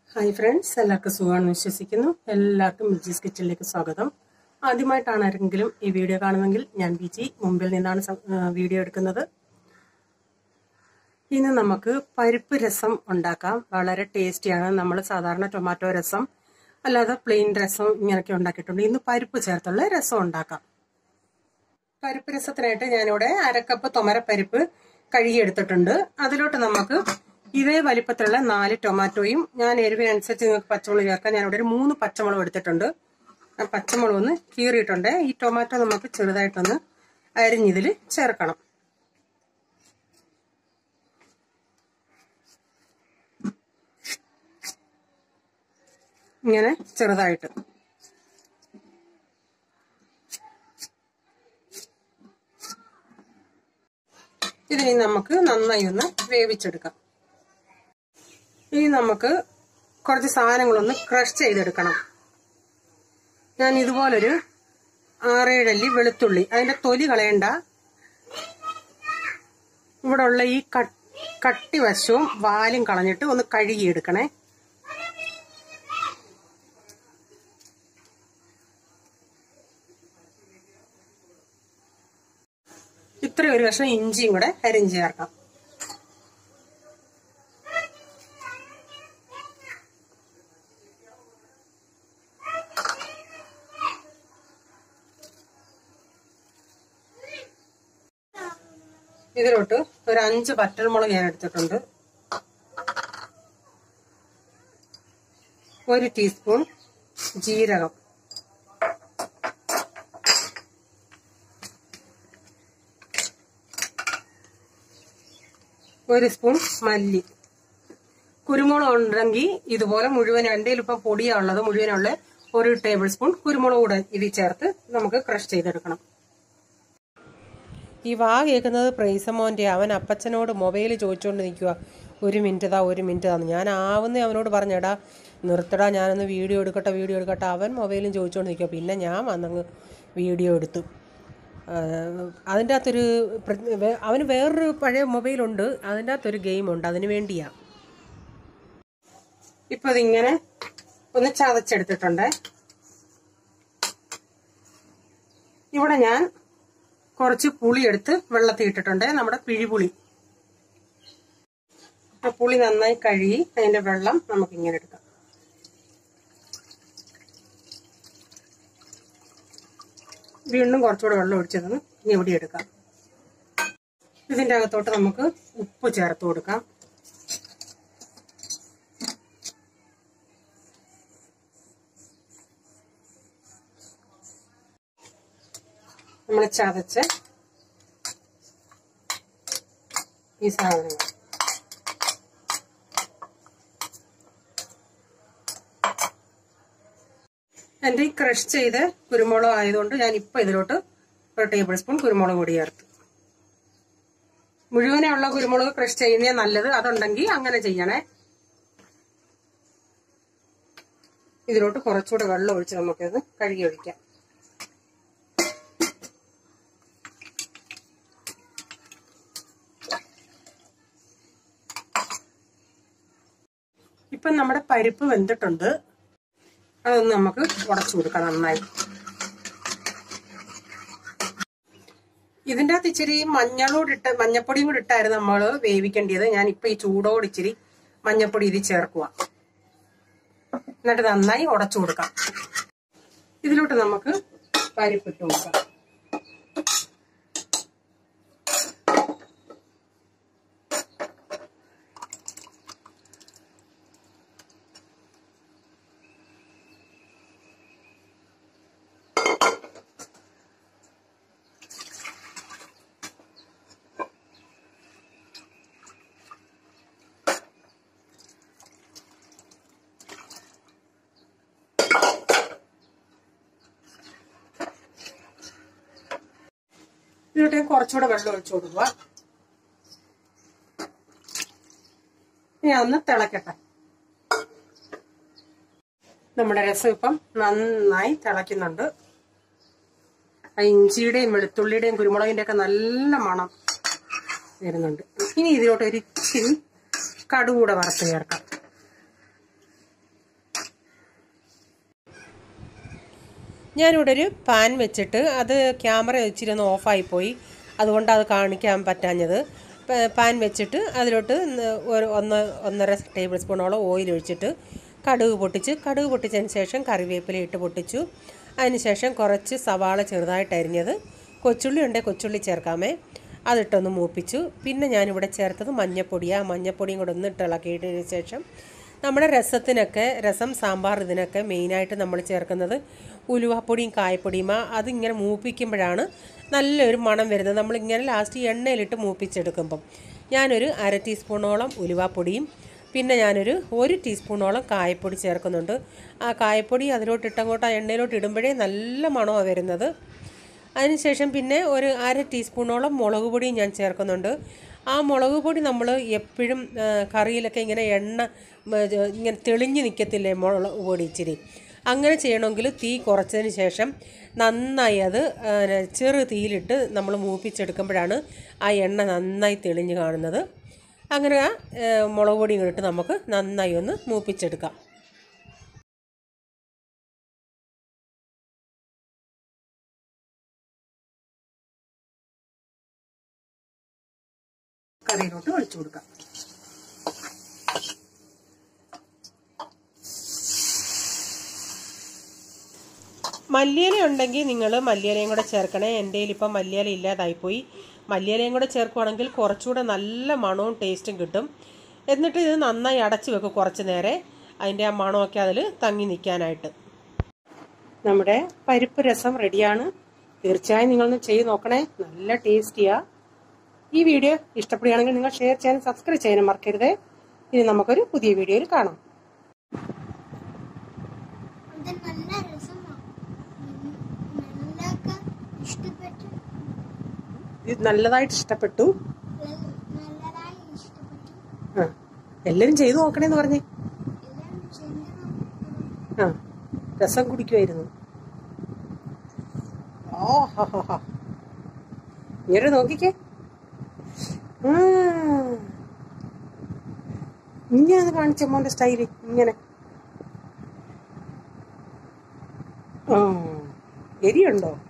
Hi friends എല്ലാവർക്കും സുഖമാണെന്ന് വിശ്വസിക്കുന്നു എല്ലാവർക്കും മിജീസ് കിച്ചണിലേക്ക് സ്വാഗതം ആദ്യമായിട്ടാണ് ആരെങ്കിലും ഈ വീഡിയോ കാണുമെങ്കിൽ ഞാൻ ബിജി മുമ്പിൽ നിന്നാണ് സം- ആ, വീഡിയോ എടുക്കുന്നത് ഇന്ന് നമുക്ക് പരിപ്പ് രസം ഉണ്ടാക്കാം വളരെ ടേസ്റ്റിയാണ് നമ്മൾ സാധാരണ ടൊമാറ്റോ രസം അല്ലാതെ പ്ലെയിൻ രസം ഇങ്ങനെയൊക്കെ ഉണ്ടാക്കിയിട്ടുണ്ട് ഇന്ന് പരിപ്പ് ചേർത്തുള്ള രസം ഉണ്ടാക്കാം പരിപ്പ് രസത്തിനായിട്ട് ഞാനിവിടെ അരക്കപ്പ് തുമരപ്പരിപ്പ് കഴുകിയെടുത്തിട്ടുണ്ട് അതിലോട്ട് നമുക്ക് ഇതേ വലിപ്പത്തിലുള്ള നാല് ടൊമാറ്റോയും ഞാൻ എരിവിനനുസരിച്ച് നിങ്ങൾക്ക് പച്ചമുളക് ചേർക്കാം ഞാനിവിടെ ഒരു മൂന്ന് പച്ചമുളക് എടുത്തിട്ടുണ്ട് ആ പച്ചമുളക് ഒന്ന് കീറിയിട്ടുണ്ട് ഈ ടൊമാറ്റോ നമുക്ക് ചെറുതായിട്ടൊന്ന് അരിഞ്ഞിതിൽ ചേർക്കണം ഇങ്ങനെ ചെറുതായിട്ട് ഇതിനി നമുക്ക് നന്നായി ഒന്ന് വേവിച്ചെടുക്കാം ഇനി നമുക്ക് കുറച്ച് സാധനങ്ങളൊന്ന് ക്രഷ് ചെയ്തെടുക്കണം ഞാൻ ഇതുപോലൊരു ആറേഴല്ലി വെളുത്തുള്ളി അതിന്റെ തൊലി കളയണ്ട ഇവിടെ ഉള്ള ഈ കട്ട് കട്ടി വശവും വാലും കളഞ്ഞിട്ട് ഒന്ന് കഴുകിയെടുക്കണേ ഇത്ര ഒരു കഷ്ണം ഇഞ്ചിയും കൂടെ അരിഞ്ഞ് ചേർക്കാം ഇതിലോട്ട് ഒരു അഞ്ച് പറ്റൽമുളക് ഞാൻ എടുത്തിട്ടുണ്ട് ഒരു ടീസ്പൂൺ ജീരകം ഒരു സ്പൂൺ മല്ലി കുരുമുളക് ഉണ്ടെങ്കിൽ ഇതുപോലെ മുഴുവൻ എൻ്റെ ഇപ്പം പൊടിയാണുള്ളത് മുഴുവനുള്ള ഒരു ടേബിൾ സ്പൂൺ കുരുമുളക് കൂടെ ഇതിൽ ചേർത്ത് നമുക്ക് ക്രഷ് ചെയ്തെടുക്കണം ഈ വാ കേൾക്കുന്നത് പ്രൈസമോൻ്റെ അവൻ അപ്പച്ചനോട് മൊബൈൽ ചോദിച്ചുകൊണ്ട് നിൽക്കുക ഒരു മിനിറ്റ് താ ഒരു മിനിറ്റ് താന്ന് ഞാൻ ആവുന്നേ അവനോട് പറഞ്ഞെടാ നിർത്തടാ ഞാനൊന്ന് വീഡിയോ എടുക്കട്ടെ വീഡിയോ എടുക്കട്ടെ അവൻ മൊബൈലും ചോദിച്ചുകൊണ്ട് നിൽക്കുക പിന്നെ ഞാൻ വന്നങ്ങ് വീഡിയോ എടുത്തു ആഹ് അതിൻ്റെ അകത്തൊരു പ്ര- വേ- അവന് വേറൊരു പഴയ മൊബൈലുണ്ട് അതിൻ്റെ അകത്തൊരു ഗെയിമുണ്ട് അതിന് വേണ്ടിയാണ് ഇപ്പൊ ഇതിങ്ങനെ ഒന്ന് ചതച്ചെടുത്തിട്ടുണ്ട് ഇവിടെ ഞാൻ കുറച്ച് പുളി എടുത്ത് വെള്ളത്തിൽ ഇട്ടിട്ടുണ്ട് നമ്മുടെ പിഴിപുളി ആ പുളി നന്നായി കഴുകി അതിന്റെ വെള്ളം നമുക്ക് ഇങ്ങനെ എടുക്കാം വീണ്ടും കുറച്ചുകൂടെ വെള്ളം ഒഴിച്ചതെന്ന് ഇനി ഇവിടെ എടുക്കാം ഇതിന്റെ അകത്തോട്ട് നമുക്ക് ഉപ്പ് ചേർത്ത് കൊടുക്കാം നമ്മൾ ചതച്ച് ഈ സാധനങ്ങൾ എൻ്റെ ഈ ക്രഷ് ചെയ്ത് കുരുമുളക് ആയതുകൊണ്ട് ഞാൻ ഇപ്പം ഇതിലോട്ട് ഒരു ടേബിൾ സ്പൂൺ കുരുമുളക് പൊടി ചേർത്ത് മുഴുവനെ ഉള്ള കുരുമുളക് ക്രഷ് ചെയ്യുന്നേ നല്ലത് അതുണ്ടെങ്കിൽ അങ്ങനെ ചെയ്യണേ ഇതിലോട്ട് കുറച്ചുകൂടെ വെള്ളം ഒഴിച്ച് നമുക്കിത് കഴുകി ഒഴിക്കാം ഇപ്പം നമ്മുടെ പരിപ്പ് വെന്തിട്ടുണ്ട് അതൊന്ന് നമുക്ക് ഉടച്ചു കൊടുക്കാം നന്നായി ഇതിൻ്റെ അകത്ത് ഇച്ചിരി മഞ്ഞളോട് ഇട്ട് മഞ്ഞപ്പൊടിയും കൂടി ഇട്ടായിരുന്നു നമ്മൾ വേവിക്കേണ്ടത് ഞാൻ ഇപ്പൊ ഈ ചൂടോട് ഇച്ചിരി മഞ്ഞപ്പൊടി ഇതിൽ ചേർക്കുക എന്നിട്ട് നന്നായി ഉടച്ചു കൊടുക്കാം ഇതിലോട്ട് നമുക്ക് പരിപ്പ് ഇട്ട് കൊടുക്കാം ഇതിലോട്ട് കുറച്ചുകൂടെ വെള്ളം ഒഴിച്ചു കൊടുക്കുക ഇനി ഒന്ന് തിളക്കട്ടെ നമ്മുടെ രസം ഇപ്പം നന്നായി തിളയ്ക്കുന്നുണ്ട് ആ ഇഞ്ചിയുടെയും വെളുത്തുള്ളിയുടെയും കുരുമുളകിന്റെ ഒക്കെ നല്ല മണം വരുന്നുണ്ട് ഇനി ഇതിലോട്ട് ഒരു ഇച്ചിരി കടുകൂടെ വറുത്ത് ചേർക്കാം ഞാനിവിടെ ഒരു പാൻ വെച്ചിട്ട് അത് ക്യാമറ ഇച്ചിരി ഒന്ന് ഓഫായിപ്പോയി അതുകൊണ്ട് അത് കാണിക്കാൻ പറ്റാഞ്ഞത് പ- പാൻ വെച്ചിട്ട് അതിലോട്ട് ന- ഒരു ഒന്ന് ഒന്നര ടേബിൾ സ്പൂണോളം ഓയിൽ ഒഴിച്ചിട്ട് കടുക് പൊട്ടിച്ച് കടുക് പൊട്ടിച്ചതിന് ശേഷം കറിവേപ്പില ഇട്ട് പൊട്ടിച്ചു അതിനുശേഷം കുറച്ച് സവാള ചെറുതായിട്ട് അരിഞ്ഞത് കൊച്ചുള്ളി ഉണ്ടെങ്കിൽ കൊച്ചുള്ളി ചേർക്കാമേ അതിട്ടൊന്ന് മൂപ്പിച്ചു പിന്നെ ഞാനിവിടെ ചേർത്തത് മഞ്ഞപ്പൊടിയാണ് മഞ്ഞപ്പൊടിയും കൂടെ ഒന്ന് ഇട്ട് ഇളക്കിയതിന് ശേഷം നമ്മുടെ രസത്തിനൊക്കെ രസം സാമ്പാർ ഇതിനൊക്കെ മെയിനായിട്ട് നമ്മൾ ചേർക്കുന്നത് ഉലുവാപ്പൊടിയും കായപ്പൊടിയും ആ അതിങ്ങനെ മൂപ്പിക്കുമ്പോഴാണ് നല്ലൊരു മണം വരുന്നത് നമ്മളിങ്ങനെ ലാസ്റ്റ് എണ്ണയിലിട്ട് മൂപ്പിച്ചെടുക്കുമ്പം ഞാനൊരു അര ടീസ്പൂണോളം ഉലുവാപ്പൊടിയും പിന്നെ ഞാനൊരു ഒരു ടീസ്പൂണോളം കായപ്പൊടി ചേർക്കുന്നുണ്ട് ആ കായപ്പൊടി അതിലോട്ട് ഇട്ടങ്ങോട്ട് ആ എണ്ണയിലോട്ട് ഇടുമ്പോഴേ നല്ല മണമാണ് വരുന്നത് അതിനുശേഷം പിന്നെ ഒരു അര ടീസ്പൂണോളം മുളക് പൊടിയും ഞാൻ ചേർക്കുന്നുണ്ട് ആ മുളക് പൊടി നമ്മൾ എപ്പോഴും ആ, കറിയിലൊക്കെ ഇങ്ങനെ എണ്ണ ഉം, ഇത് ഇങ്ങനെ തെളിഞ്ഞ് നിൽക്കത്തില്ലേ മുളക് പൊടി ഇച്ചിരി അങ്ങനെ ചെയ്യണമെങ്കിൽ തീ കുറച്ചതിന് ശേഷം നന്നായി അത് ആ, ചെറു തീയിലിട്ട് നമ്മൾ മൂപ്പിച്ചെടുക്കുമ്പോഴാണ് ആ എണ്ണ നന്നായി തെളിഞ്ഞ് കാണുന്നത് അങ്ങനെ ആ ഏ, മുളക് പൊടിയും കൂടി ഇട്ട് നമുക്ക് നന്നായി ഒന്ന് മൂപ്പിച്ചെടുക്കാം കറിയിലോട്ട് ഒഴിച്ചു കൊടുക്കാം മല്ലിയില ഉണ്ടെങ്കിൽ നിങ്ങൾ മല്ലിയിലയും കൂടെ ചേർക്കണേ എൻ്റെ കയ്യിൽ ഇപ്പം മല്ലിയില ഇല്ലാതായിപ്പോയി മല്ലിയിലയും കൂടെ ചേർക്കുവാണെങ്കിൽ കുറച്ചുകൂടെ നല്ല മണവും ടേസ്റ്റും കിട്ടും എന്നിട്ട് ഇത് നന്നായി അടച്ച് വെക്കും കുറച്ച് നേരെ അതിൻ്റെ ആ മണമൊക്കെ അതിൽ തങ്ങി നിൽക്കാനായിട്ട് നമ്മുടെ പരിപ്പ് രസം റെഡിയാണ് തീർച്ചയായും നിങ്ങളൊന്ന് ചെയ്ത് നോക്കണേ നല്ല ടേസ്റ്റിയാ ഈ വീഡിയോ ഇഷ്ടപ്പെടുകയാണെങ്കിൽ നിങ്ങൾ ഷെയർ ചെയ്യാനും സബ്സ്ക്രൈബ് ചെയ്യാനും മറക്കരുത് ഇനി നമുക്കൊരു പുതിയ വീഡിയോയിൽ കാണാം അത് നല്ല രസമാണ് നല്ലൊക്കെ ഇഷ്ടപ്പെട്ടു ഇത് നല്ലതായിട്ട് ഇഷ്ടപ്പെട്ടു നല്ല- നല്ലതായി ഇഷ്ടപ്പെട്ടു ആ എല്ലാവരും ചെയ്തു നോക്കണേന്ന് പറഞ്ഞേ എല്ലാം ചെയ്തു ആ രസം കുടിക്കുമായിരുന്നു ഓ ഹോ ഹോ ഹോ ഇങ്ങനെ നോക്കിക്കേ ആ. ഇങ്ങനെ കാണിച്ച മോന്റെ സ്റ്റൈല് ഇങ്ങനെ ആ എരിയുണ്ടോ